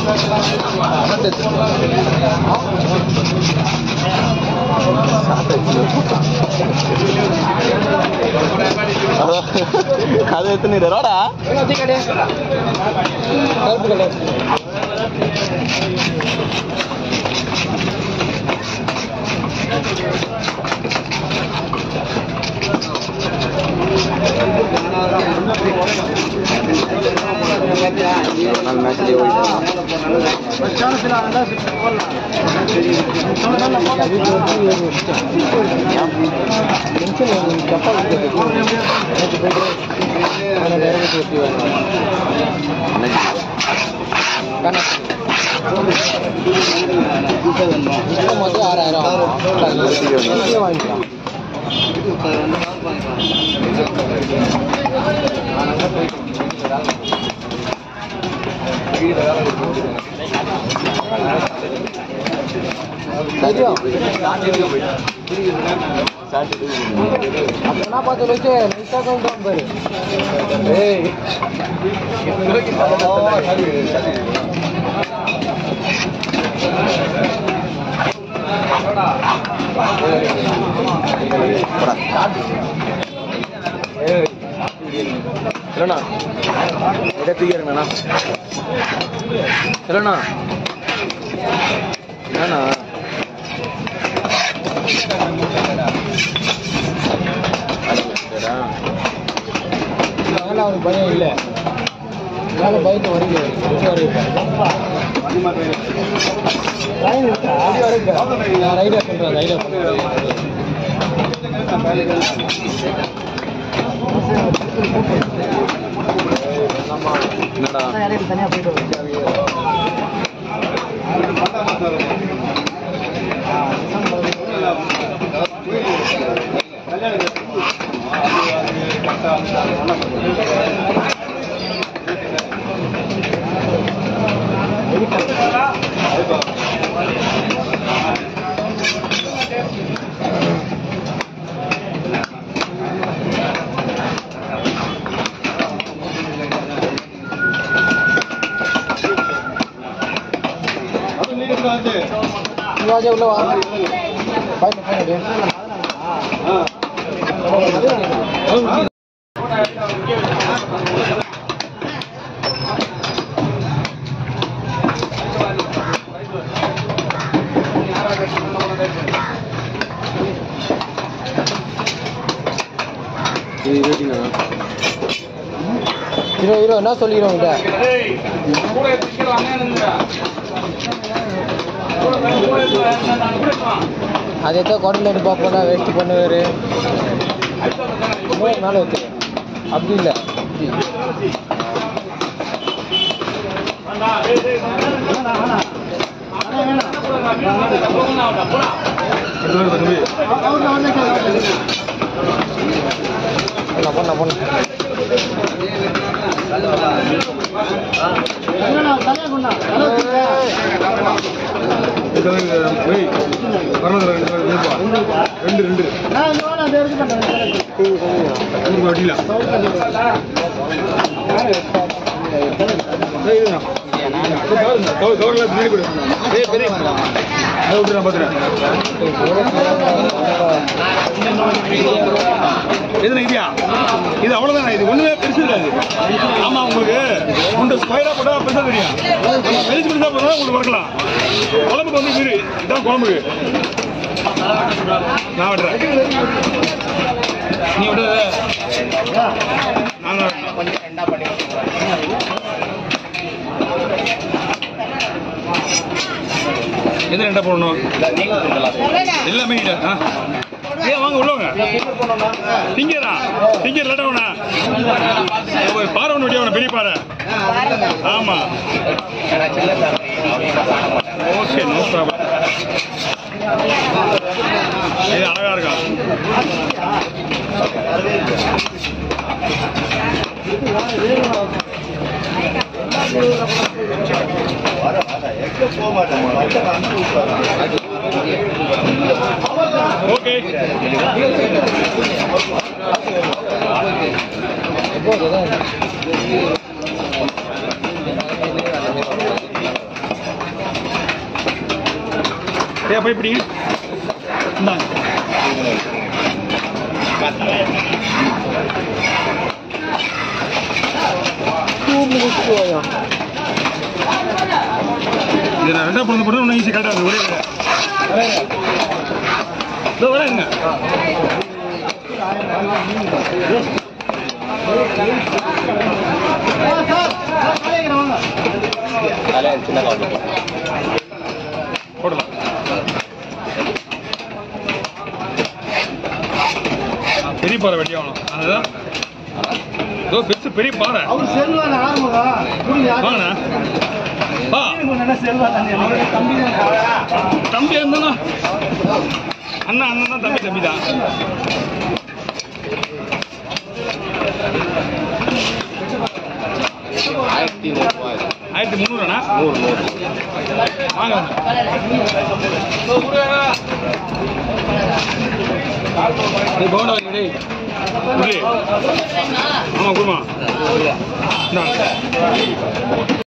அது எத்தனை ரோடா நாலு மேட்ச்லேயே இல்லைண்ணா இதை தூக்கிறேங்கண்ணா இல்லைண்ணா என்னண்ணா அவனுக்கு பயம் இல்லை அதனால பயத்தை வரீங்க நான் ரைடா சொல்றேன் ரைடா என்னடா தனியா போயிட்டு சிவாஜி உள்ள வா பாய்ட்டு போனது இது இருபத்தினா ஹீரோ ஹீரோ என்ன சொல்லிக்கிறோம் உங்கள்கிட்ட அது எதோ குடல் எடுப்பா போனா வேஸ்ட் பண்ணுவார் இன்னொரு நாள் வச்சு அப்படி இல்லை பண்ண பண்ண ரெண்டு ரெண்டு அடிக்கலாம் கவர்ல பின்னாடி கொடு ஏய் பெரிய அதை விட்டு நான் பார்த்துறேன் எதுனா இதுயா இது அவ்வளவுதானே இது ஒண்ணுமே பெருசு இருக்காது ஆமா உங்களுக்கு உண்டு ஸ்கொயரா போட்டா பெருசா தெரியும் பெருசு பெருசா போட்டா உங்களுக்கு வரலாம் குழம்புக்கு வந்து மீறு இதான் குழம்புக்கு நான் விடுறேன் நீ விடு நான் தான் எது ரெண்டா போடணும் எல்லாமே நீட்டா ஆ ஏன் வாங்க உள்ளவங்க திங்கரா திங்கர் லட்டா வேணா பாறை ஒன்று வெட்டியா பெரிய பாறை ஆமா ஓகே நோ ப்ராப்ளம் இது அழகா இருக்கா ஓகே எப்போ ஏன் போய் பிடிங்க இந்தாங்க இது நான் ரெண்டா பிறந்த போட்டு இன்னும் ஈஸி கரெக்டாக இருக்கு ஒரே வேலை. இதோ வரேங்க போடலாம் பெரிய பாறை வெட்டி ஆகணும் அதுதான் இதோ பெருசு பெரிய பாறை அவர் செல்வான் ஆரம்பா புரியுது வாங்கண்ணா வா நல்லா செல்வா தம்பி தம்பி தம்பி இருந்தானா அண்ணா அண்ணன் தான் தம்பி தம்பி தான் ஆயிரத்தி நூறுபாய் ஆயிரத்தி முந்நூறுண்ணா நூறு நூறு வாங்க நீ போண்டா வாங்கி டேய். புரியல. ஆமா குருமா இந்தாங்க